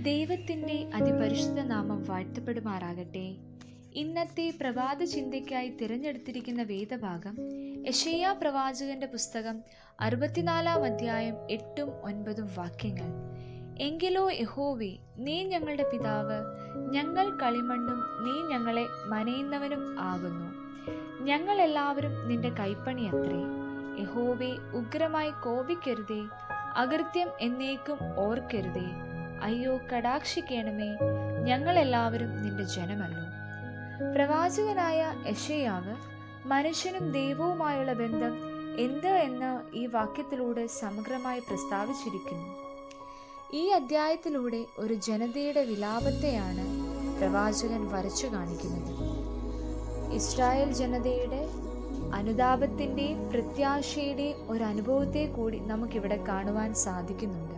ദൈവത്തിൻ്റെ അതിപരിശുദ്ധ നാമം വാഴ്ത്തപ്പെടുമാറാകട്ടെ ഇന്നത്തെ പ്രഭാത ചിന്തയ്ക്കായി തിരഞ്ഞെടുത്തിരിക്കുന്ന വേദഭാഗം യശയ്യ പ്രവാചകന്റെ പുസ്തകം അറുപത്തിനാലാം അധ്യായം എട്ടും ഒൻപതും വാക്യങ്ങൾ എങ്കിലോ യഹോവേ നീ ഞങ്ങളുടെ പിതാവ് ഞങ്ങൾ കളിമണ്ണും നീ ഞങ്ങളെ മനയുന്നവനും ആകുന്നു ഞങ്ങൾ എല്ലാവരും നിന്റെ കൈപ്പണി അത്രേ യഹോവേ ഉഗ്രമായി കോപിക്കരുതേ അകൃത്യം എന്നേക്കും ഓർക്കരുതേ അയ്യോ കടാക്ഷിക്കണമേ ഞങ്ങളെല്ലാവരും നിന്റെ ജനമല്ലോ പ്രവാചകനായ യശയാവ് മനുഷ്യനും ദൈവവുമായുള്ള ബന്ധം എന്ത് എന്ന് ഈ വാക്യത്തിലൂടെ സമഗ്രമായി പ്രസ്താവിച്ചിരിക്കുന്നു ഈ അദ്ധ്യായത്തിലൂടെ ഒരു ജനതയുടെ വിലാപത്തെയാണ് പ്രവാചകൻ വരച്ചു കാണിക്കുന്നത് ഇസ്രായേൽ ജനതയുടെ അനുതാപത്തിൻ്റെയും പ്രത്യാശയുടെയും ഒരു അനുഭവത്തെ കൂടി നമുക്കിവിടെ കാണുവാൻ സാധിക്കുന്നുണ്ട്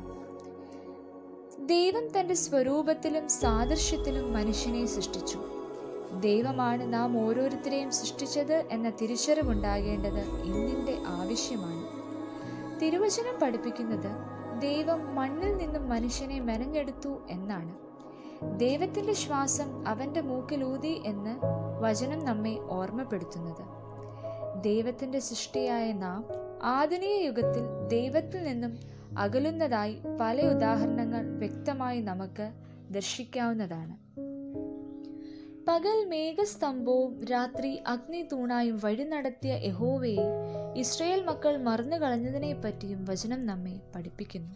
ദൈവം തൻ്റെ സ്വരൂപത്തിലും സാദൃശ്യത്തിലും മനുഷ്യനെ സൃഷ്ടിച്ചു ദൈവമാണ് നാം ഓരോരുത്തരെയും സൃഷ്ടിച്ചത് എന്ന തിരിച്ചറിവുണ്ടാകേണ്ടത് ഇന്നിൻ്റെ ആവശ്യമാണ് തിരുവചനം പഠിപ്പിക്കുന്നത് ദൈവം മണ്ണിൽ നിന്നും മനുഷ്യനെ മെനഞ്ഞെടുത്തു എന്നാണ് ദൈവത്തിൻ്റെ ശ്വാസം അവൻ്റെ മൂക്കിലൂതി എന്ന് വചനം നമ്മെ ഓർമ്മപ്പെടുത്തുന്നത് ദൈവത്തിൻ്റെ സൃഷ്ടിയായ നാം ആധുനിക യുഗത്തിൽ ദൈവത്തിൽ നിന്നും അകലുന്നതായി പല ഉദാഹരണങ്ങൾ വ്യക്തമായി നമുക്ക് ദർശിക്കാവുന്നതാണ് പകൽ മേഘസ്തംഭവും രാത്രി അഗ്നി തൂണായും വഴി നടത്തിയ യഹോവയെ ഇസ്രയേൽ മക്കൾ മറന്നു കളഞ്ഞതിനെ പറ്റിയും വചനം നമ്മെ പഠിപ്പിക്കുന്നു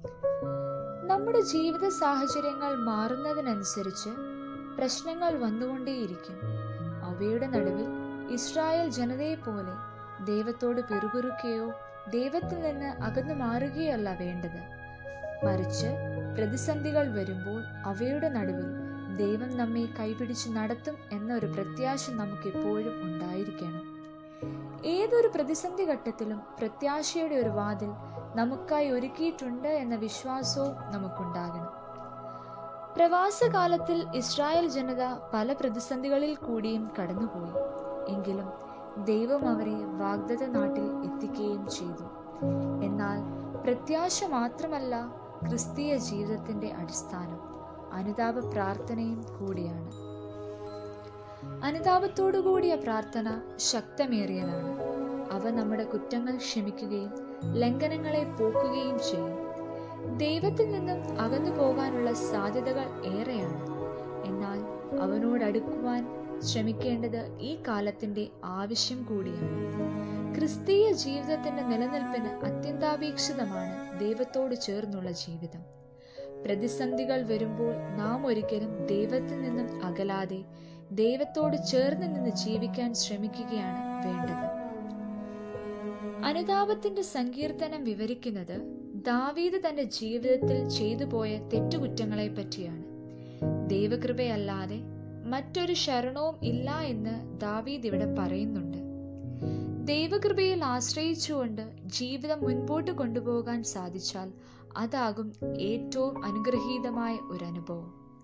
നമ്മുടെ ജീവിത സാഹചര്യങ്ങൾ മാറുന്നതിനനുസരിച്ച് പ്രശ്നങ്ങൾ വന്നുകൊണ്ടേയിരിക്കും അവയുടെ നടുവിൽ ഇസ്രായേൽ ജനതയെ പോലെ ദൈവത്തോട് പിറുപിറുക്കുകയോ ദൈവത്തിൽ നിന്ന് അകന്നു മാറുകയല്ല വേണ്ടത് മറിച്ച് പ്രതിസന്ധികൾ വരുമ്പോൾ അവയുടെ നടുവിൽ ദൈവം നമ്മെ കൈപിടിച്ച് നടത്തും എന്നൊരു പ്രത്യാശ നമുക്ക് എപ്പോഴും ഉണ്ടായിരിക്കണം ഏതൊരു പ്രതിസന്ധി ഘട്ടത്തിലും പ്രത്യാശയുടെ ഒരു വാതിൽ നമുക്കായി ഒരുക്കിയിട്ടുണ്ട് എന്ന വിശ്വാസവും നമുക്കുണ്ടാകണം പ്രവാസകാലത്തിൽ ഇസ്രായേൽ ജനത പല പ്രതിസന്ധികളിൽ കൂടിയും കടന്നുപോയി എങ്കിലും ദൈവം അവരെ വാഗ്ദത്ത നാട്ടിൽ എത്തിക്കുകയും ചെയ്തു എന്നാൽ പ്രത്യാശ മാത്രമല്ല ക്രിസ്തീയ ജീവിതത്തിന്റെ അടിസ്ഥാനം അനുതാപ പ്രാർത്ഥനയും കൂടിയാണ് അനുതാപത്തോടുകൂടിയ പ്രാർത്ഥന ശക്തമേറിയതാണ് അവ നമ്മുടെ കുറ്റങ്ങൾ ക്ഷമിക്കുകയും ലംഘനങ്ങളെ പോക്കുകയും ചെയ്യും ദൈവത്തിൽ നിന്നും അകന്നു പോകാനുള്ള സാധ്യതകൾ ഏറെയാണ് എന്നാൽ അവനോടടുക്കുവാൻ ശ്രമിക്കേണ്ടത് ഈ കാലത്തിന്റെ ആവശ്യം കൂടിയാണ് ക്രിസ്തീയ ജീവിതത്തിന്റെ നിലനിൽപ്പിന് അത്യന്താപേക്ഷിതമാണ് ദൈവത്തോട് ചേർന്നുള്ള ജീവിതം പ്രതിസന്ധികൾ വരുമ്പോൾ നാം ഒരിക്കലും ദൈവത്തിൽ നിന്നും അകലാതെ ദൈവത്തോട് ചേർന്ന് നിന്ന് ജീവിക്കാൻ ശ്രമിക്കുകയാണ് വേണ്ടത് അനുതാപത്തിന്റെ സങ്കീർത്തനം വിവരിക്കുന്നത് ദാവീദ് തന്റെ ജീവിതത്തിൽ ചെയ്തു പോയ തെറ്റുകുറ്റങ്ങളെ പറ്റിയാണ് ദൈവകൃപയല്ലാതെ മറ്റൊരു ശരണവും ഇല്ല എന്ന് ദാവീദ് ഇവിടെ പറയുന്നുണ്ട് ദൈവകൃപയിൽ ആശ്രയിച്ചുകൊണ്ട് ജീവിതം മുൻപോട്ട് കൊണ്ടുപോകാൻ സാധിച്ചാൽ അതാകും ഏറ്റവും അനുഗ്രഹീതമായ ഒരു അനുഭവം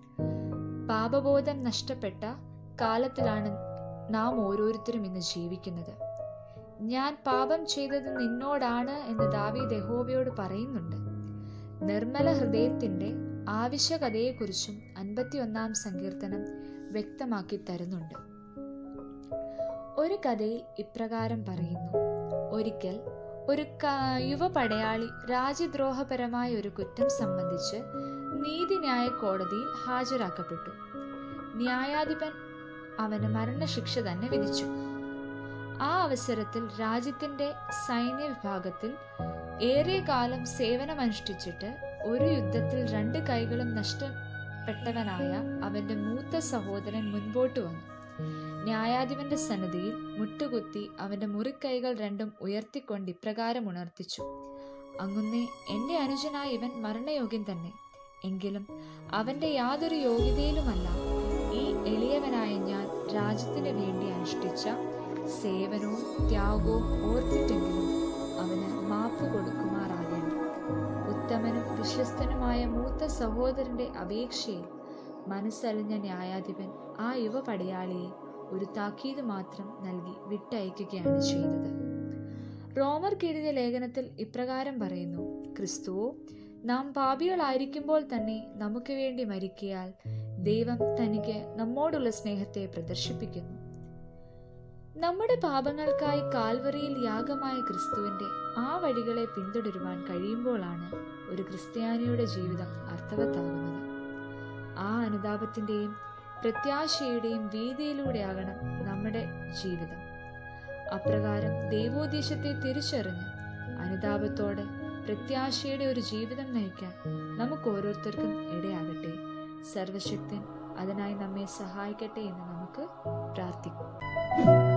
പാപബോധം നഷ്ടപ്പെട്ട കാലത്തിലാണ് നാം ഓരോരുത്തരും ഇന്ന് ജീവിക്കുന്നത് ഞാൻ പാപം ചെയ്തത് നിന്നോടാണ് എന്ന് ദാവീദ് യഹോവയോട് പറയുന്നുണ്ട് നിർമ്മല ഹൃദയത്തിന്റെ ആവശ്യകതയെക്കുറിച്ചും അൻപത്തിയൊന്നാം സങ്കീർത്തനം വ്യക്തമാക്കി തരുന്നുണ്ട് ഒരു കഥയിൽ ഇപ്രകാരം പറയുന്നു ഒരിക്കൽ ഒരു യുവ പടയാളി രാജ്യദ്രോഹപരമായ ഒരു കുറ്റം സംബന്ധിച്ച് നീതിന്യായ കോടതിയിൽ ഹാജരാക്കപ്പെട്ടു ന്യായാധിപൻ അവന് മരണശിക്ഷ തന്നെ വിധിച്ചു ആ അവസരത്തിൽ രാജ്യത്തിന്റെ സൈന്യ വിഭാഗത്തിൽ ഏറെ കാലം സേവനമനുഷ്ഠിച്ചിട്ട് ഒരു യുദ്ധത്തിൽ രണ്ട് കൈകളും നഷ്ടപ്പെട്ടവനായ അവന്റെ മൂത്ത സഹോദരൻ മുൻപോട്ട് വന്നു ന്യായാധിപന്റെ സന്നദ്ധിയിൽ മുട്ടുകുത്തി അവന്റെ മുറിക്കൈകൾ രണ്ടും ഉയർത്തിക്കൊണ്ട് ഇപ്രകാരം ഉണർത്തിച്ചു അങ്ങുന്നേ എന്റെ അനുജനായ ഇവൻ മരണയോഗ്യൻ തന്നെ എങ്കിലും അവന്റെ യാതൊരു യോഗ്യതയിലുമല്ല ഈ എളിയവനായ ഞാൻ രാജ്യത്തിന് വേണ്ടി അനുഷ്ഠിച്ച സേവനവും ത്യാഗവും ഓർത്തിട്ടെങ്കിലും അവന് മാപ്പ് കൊടുക്കുമാറാകണം ഉത്തമനും വിശ്വസ്തനുമായ മൂത്ത സഹോദരന്റെ അപേക്ഷയിൽ മനസ്സലിഞ്ഞ ന്യായാധിപൻ ആ യുവ പടയാളിയെ ഒരു താക്കീത് മാത്രം നൽകി വിട്ടയക്കുകയാണ് ചെയ്തത് റോമർ എഴുതിയ ലേഖനത്തിൽ ഇപ്രകാരം പറയുന്നു ക്രിസ്തുവോ നാം പാപികളായിരിക്കുമ്പോൾ തന്നെ നമുക്ക് വേണ്ടി മരിക്കയാൽ ദൈവം തനിക്ക് നമ്മോടുള്ള സ്നേഹത്തെ പ്രദർശിപ്പിക്കുന്നു നമ്മുടെ പാപങ്ങൾക്കായി കാൽവറിയിൽ യാഗമായ ക്രിസ്തുവിന്റെ ആ വഴികളെ പിന്തുടരുവാൻ കഴിയുമ്പോഴാണ് ഒരു ക്രിസ്ത്യാനിയുടെ ജീവിതം അർത്ഥവത്താകുന്നത് ആ അനുതാപത്തിന്റെയും പ്രത്യാശയുടെയും വീതിയിലൂടെയാകണം നമ്മുടെ ജീവിതം അപ്രകാരം ദൈവോദ്ദേശത്തെ തിരിച്ചറിഞ്ഞ് അനുതാപത്തോടെ പ്രത്യാശയുടെ ഒരു ജീവിതം നയിക്കാൻ നമുക്ക് ഓരോരുത്തർക്കും ഇടയാകട്ടെ സർവശക്തൻ അതിനായി നമ്മെ സഹായിക്കട്ടെ എന്ന് നമുക്ക് പ്രാർത്ഥിക്കാം